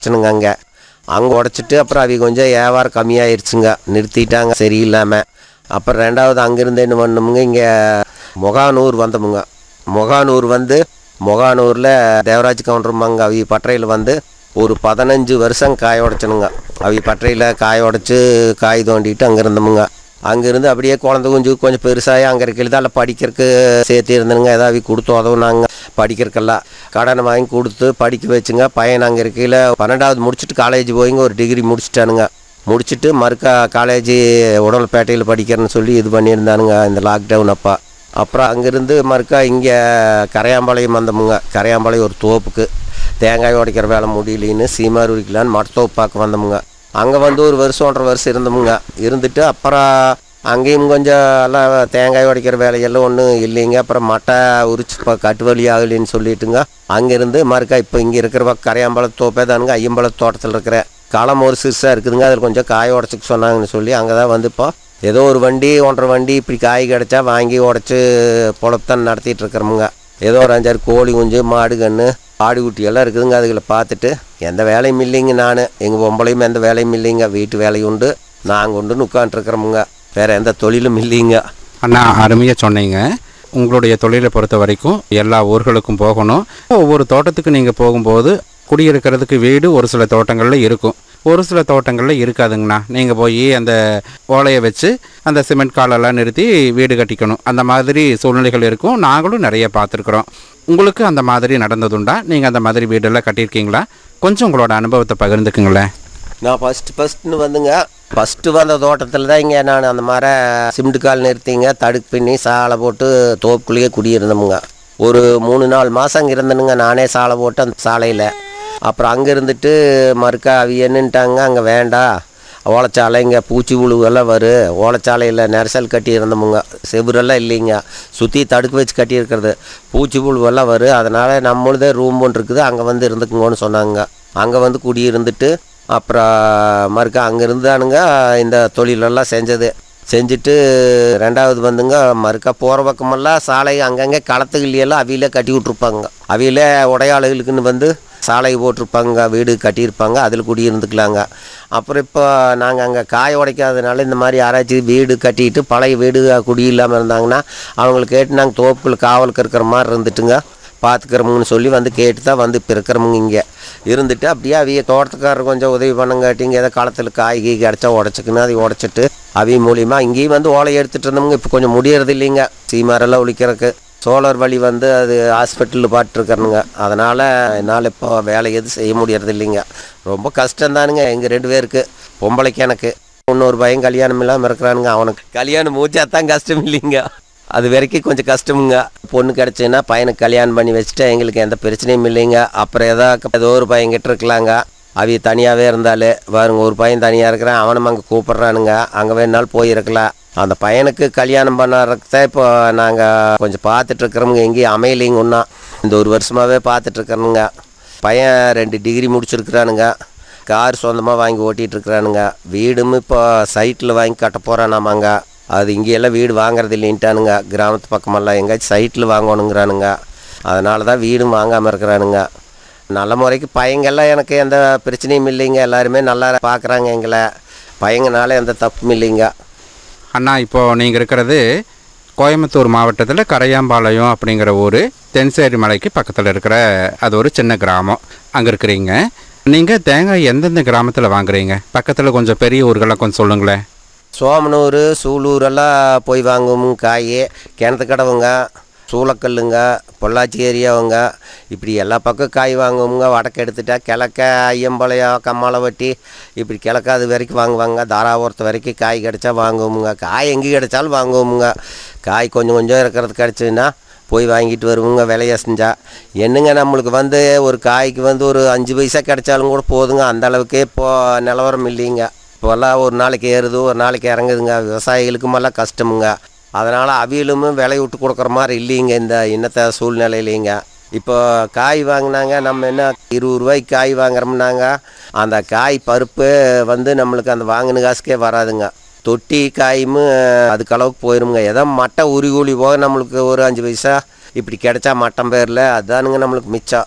உடச்சுனுங்க அங்கே அங்கே உடச்சிட்டு அப்புறம் அவங்க கொஞ்சம் வியாபாரம் கம்மியாயிருச்சுங்க நிறுத்திட்டாங்க சரியில்லாமல் அப்புறம் ரெண்டாவது அங்கேருந்து என்ன பண்ணோமுங்க இங்கே முகானூர் வந்தோமுங்க முகானூர் வந்து முகானூரில் தேவராஜ் கவுண்டருமாங்க அவங்க பட்டறையில் வந்து ஒரு பதினஞ்சு வருஷம் காய உடச்சனுங்க அவங்க பட்டறையில் காய உடச்சி காய் தோண்டிட்டு அங்கே இருந்தோமுங்க அங்கேருந்து அப்படியே குழந்தை குஞ்சு கொஞ்சம் பெருசாகி அங்கே இருக்கிறது அதில் படிக்கிறதுக்கு சேர்த்து இருந்தனுங்க ஏதாவது கொடுத்து உதவுனாங்க படிக்கிறதுக்கெல்லாம் கடனை வாங்கி கொடுத்து படிக்க வச்சுங்க பையன் அங்கே இருக்கையில் பன்னெண்டாவது முடிச்சுட்டு காலேஜ் போய்ங்க ஒரு டிகிரி முடிச்சிட்டானுங்க முடிச்சுட்டு மறுக்கா காலேஜ் உடல்பேட்டையில் படிக்கிறேன்னு சொல்லி இது பண்ணியிருந்தானுங்க இந்த லாக்டவுன் அப்போ அப்புறம் அங்கேருந்து மறுக்கா இங்கே கரையாம்பாளையம் வந்தோமுங்க கரையாம்பாளையம் ஒரு தோப்புக்கு தேங்காய் உடைக்கிற வேலை முடியலின்னு சீமார் உரிக்கலான்னு மட்டத்தோப்பு பார்க்க வந்தோமுங்க அங்கே வந்து ஒரு வருஷம் ஒன்றரை வருஷம் இருந்தோமுங்க இருந்துட்டு அப்புறம் அங்கேயும் கொஞ்சம் எல்லாம் தேங்காய் உடைக்கிற வேலையெல்லாம் ஒன்றும் இல்லைங்க அப்புறம் மட்டை உரிச்சு இப்போ கட்டு வலி ஆகலின்னு சொல்லிட்டுங்க அங்கேருந்து மறுக்கா இப்போ இங்கே இருக்கிற பக்கம் கரையாம்பழம் தோப்பே தானுங்க ஐயம்பழம் தோட்டத்தில் இருக்கிற களம் ஒரு சிறுசாக இருக்குதுங்க அதில் கொஞ்சம் காய உடச்சிக்க சொன்னாங்கன்னு சொல்லி அங்கே தான் வந்து இப்போ ஏதோ ஒரு வண்டி ஒன்றரை வண்டி இப்படி காய் கிடச்சா வாங்கி உடச்சி பொழப்பத்தான் நடத்திட்டு இருக்கிறோமுங்க ஏதோ ஒரு அஞ்சாறு கோழி குஞ்சு மாடு கன்று ஆடு குட்டி எல்லாம் இருக்குதுங்க அதுகளை பார்த்துட்டு எந்த வேலையும் இல்லைங்க நான் எங்கள் பொம்பளையும் எந்த வேலையும் இல்லைங்க வீட்டு வேலை உண்டு நாங்கள் உண்டு உட்காந்துருக்குறோமுங்க வேறு எந்த தொழிலும் இல்லைங்க அண்ணா அருமையாக சொன்னீங்க உங்களுடைய தொழிலை பொறுத்த வரைக்கும் எல்லா ஊர்களுக்கும் போகணும் ஒவ்வொரு தோட்டத்துக்கு நீங்கள் போகும்போது குடியிருக்கிறதுக்கு வீடு ஒரு சில தோட்டங்களில் இருக்கும் ஒரு சில தோட்டங்களில் இருக்காதுங்கண்ணா நீங்கள் போய் அந்த ஓலையை வச்சு அந்த சிமெண்ட் காலெல்லாம் நிறுத்தி வீடு கட்டிக்கணும் அந்த மாதிரி சூழ்நிலைகள் இருக்கும் நாங்களும் நிறைய பார்த்துருக்குறோம் உங்களுக்கு அந்த மாதிரி நடந்ததுண்டா நீங்கள் அந்த மாதிரி வீடெல்லாம் கட்டியிருக்கீங்களா கொஞ்சம் உங்களோட அனுபவத்தை பகிர்ந்துக்குங்களேன் நான் ஃபஸ்ட்டு ஃபஸ்ட்டுன்னு வந்துங்க ஃபஸ்ட்டு வந்த தோட்டத்தில் தான் இங்கே நான் அந்த மாதிரி சிமெண்ட் கால் நிறுத்திங்க தடுக்கு பின்னி சாலை போட்டு தோப்புக்குள்ளேயே குடியிருந்தோமுங்க ஒரு மூணு நாலு மாதம் அங்கே இருந்தனுங்க நானே சாலை போட்டு அந்த சாலையில் அப்புறம் அங்கே இருந்துட்டு மறுக்கா அவி என்னன்ட்டாங்க அங்கே வேண்டாம் ஓலைச்சாலை இங்கே பூச்சி புழுவெல்லாம் வரும் ஓலைச்சாலையில் நெரிசல் கட்டி இருந்தோமுங்க செவுரெல்லாம் இல்லைங்க சுற்றி தடுக்கு வச்சு கட்டியிருக்கிறது பூச்சி புழுவெல்லாம் வரும் அதனால் நம்மளுதே ரூம் ஒன்று இருக்குது அங்கே வந்து இருந்துக்குங்கன்னு சொன்னாங்க அங்கே வந்து குடி இருந்துட்டு அப்புறம் மறுக்கா அங்கே இருந்தானுங்க இந்த தொழிலெல்லாம் செஞ்சது செஞ்சுட்டு ரெண்டாவது வந்துங்க மறுக்கா போகிற பக்கமெல்லாம் சாலை அங்கங்கே களத்துகள்லையெல்லாம் அவியிலே கட்டி விட்ருப்பாங்க அவியிலே உடையாளுகளுக்குன்னு வந்து சாலை போட்டிருப்பாங்க வீடு கட்டியிருப்பாங்க அதில் குடி இருந்துக்கலாங்க அப்புறம் இப்போ நாங்கள் அங்கே காய உடைக்காதனால இந்த மாதிரி யாராச்சும் வீடு கட்டிட்டு பழைய வீடு குடி இல்லாமல் இருந்தாங்கன்னா அவங்களை கேட்டு நாங்கள் தோப்புக்குள்ள காவலுக்கு இருக்கிற மாதிரி இருந்துட்டுங்க பார்த்துக்கிறோமுன்னு சொல்லி வந்து கேட்டு தான் வந்து இப்போ இருக்கிறோமுங்க இங்கே இருந்துட்டு அப்படியே அவிய தோட்டத்துக்காரர் கொஞ்சம் உதவி பண்ணுங்காட்டிங்க ஏதோ களத்தில் காய் கீ கிடச்சா உடச்சிக்கணும் அதை உடச்சிட்டு அவிய மூலியமா இங்கேயும் வந்து ஓலை எடுத்துகிட்டு இருந்தோமுங்க இப்போ கொஞ்சம் முடியறது இல்லைங்க சீமாரெல்லாம் ஒழிக்கிறதுக்கு சோலார் வழி வந்து அது ஹாஸ்பிட்டலில் பாட்டுருக்கணுங்க அதனால் என்னால் இப்போ வேலை எதுவும் செய்ய முடியறது இல்லைங்க ரொம்ப கஷ்டம்தானுங்க எங்கள் ரெண்டு பேருக்கு பொம்பளைக்கு எனக்கு இன்னொரு பையன் கல்யாணம் இல்லாமல் இருக்கிறானுங்க அவனுக்கு கல்யாணம் மூச்சா தான் கஷ்டம் இல்லைங்க அது வரைக்கும் கொஞ்சம் கஷ்டமுங்க பொண்ணு கிடச்சுன்னா பையனுக்கு கல்யாணம் பண்ணி வச்சுட்டா எங்களுக்கு எந்த பிரச்சனையும் இல்லைங்க அப்புறம் ஏதோ ஏதோ ஒரு பையன் கிட்ட இருக்கலாங்க அவிய தனியாகவே இருந்தாலே பாருங்க ஒரு பையன் தனியாக இருக்கிறான் அவனும் அங்கே கூப்பிட்றானுங்க அங்கே வேணாலும் போயிருக்கலாம் அந்த பையனுக்கு கல்யாணம் பண்ணுறதுக்கு தான் இப்போ நாங்கள் கொஞ்சம் பார்த்துட்டு இருக்கிறோமுங்க எங்கேயும் அமையலைங்க ஒன்றா இந்த ஒரு வருஷமாகவே பார்த்துட்டு இருக்கிறனுங்க பையன் ரெண்டு டிகிரி முடிச்சிருக்கிறானுங்க கார் சொந்தமாக வாங்கி ஓட்டிகிட்டு இருக்கிறானுங்க வீடும் இப்போ சைட்டில் வாங்கி கட்ட போகிறானாமாங்க அது இங்கேயெல்லாம் வீடு வாங்குறது இல்லைன்ட்டானுங்க கிராமத்து பக்கமெல்லாம் எங்கேயாச்சும் சைட்டில் வாங்கணுங்கிறானுங்க அதனால தான் வீடும் வாங்காமல் இருக்கிறானுங்க நல்ல முறைக்கு பையங்கெல்லாம் எனக்கு எந்த பிரச்சனையும் இல்லைங்க எல்லாருமே நல்லா பார்க்குறாங்க எங்களை பையங்கனால எந்த தப்பும் இல்லைங்க அண்ணா இப்போது நீங்கள் இருக்கிறது கோயம்புத்தூர் மாவட்டத்தில் கரையாம்பாளையம் அப்படிங்கிற ஊர் தென்சேரி மலைக்கு பக்கத்தில் இருக்கிற அது ஒரு சின்ன கிராமம் அங்கே இருக்கிறீங்க நீங்கள் தேங்காய் எந்தெந்த கிராமத்தில் வாங்குறீங்க பக்கத்தில் கொஞ்சம் பெரிய ஊர்களெல்லாம் கொஞ்சம் சொல்லுங்களேன் சோமனூர் சூலூர் எல்லாம் போய் வாங்குவோம் காய் கிணத்து கடவுங்க சூளக்கல்லுங்க பொள்ளாச்சி ஏரியாவுங்க இப்படி எல்லா பக்கம் காய் வாங்குவோங்க வடக்கு எடுத்துட்டா கிழக்க ஐயம்பாளையம் கம்மாளவட்டி இப்படி கிழக்க அது வரைக்கும் வாங்குவாங்க தாராபுரத்து வரைக்கும் காய் கிடைச்சா வாங்குவோமுங்க காய் எங்கே கிடைச்சாலும் வாங்குவோமுங்க காய் கொஞ்சம் கொஞ்சம் இருக்கிறது கிடச்சிதுன்னா போய் வாங்கிட்டு வருவோங்க விலைய செஞ்சா என்னங்க நம்மளுக்கு வந்து ஒரு காய்க்கு வந்து ஒரு அஞ்சு பைசா கிடைச்சாலும் கூட போதுங்க அந்த அளவுக்கே இப்போ நிலவரம் இல்லைங்க இப்போல்லாம் ஒரு நாளைக்கு ஏறுது ஒரு நாளைக்கு இறங்குதுங்க விவசாயிகளுக்குமெல்லாம் கஷ்டமுங்க அதனால் அவியலும் விலை விட்டு கொடுக்குற மாதிரி இல்லைங்க இந்த இன்னத்த சூழ்நிலையிலைங்க இப்போ காய் வாங்கினாங்க நம்ம என்ன இருபது ரூபாய்க்கு காய் வாங்குறோம்னாங்க அந்த காய் பருப்பு வந்து நம்மளுக்கு அந்த வாங்கின காசுக்கே வராதுங்க தொட்டி காயும் அதுக்கு அளவுக்கு போயிருங்க ஏதோ மட்டை உரி கூலி போக நம்மளுக்கு ஒரு அஞ்சு பைசா இப்படி கிடைச்சா மட்டம் பேரில் அதுதானுங்க நம்மளுக்கு மிச்சம்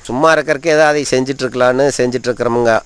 சும்மா இருக்கிறக்கே ஏதாவது செஞ்சிட்ருக்கலான்னு செஞ்சிட்ருக்குறோமுங்க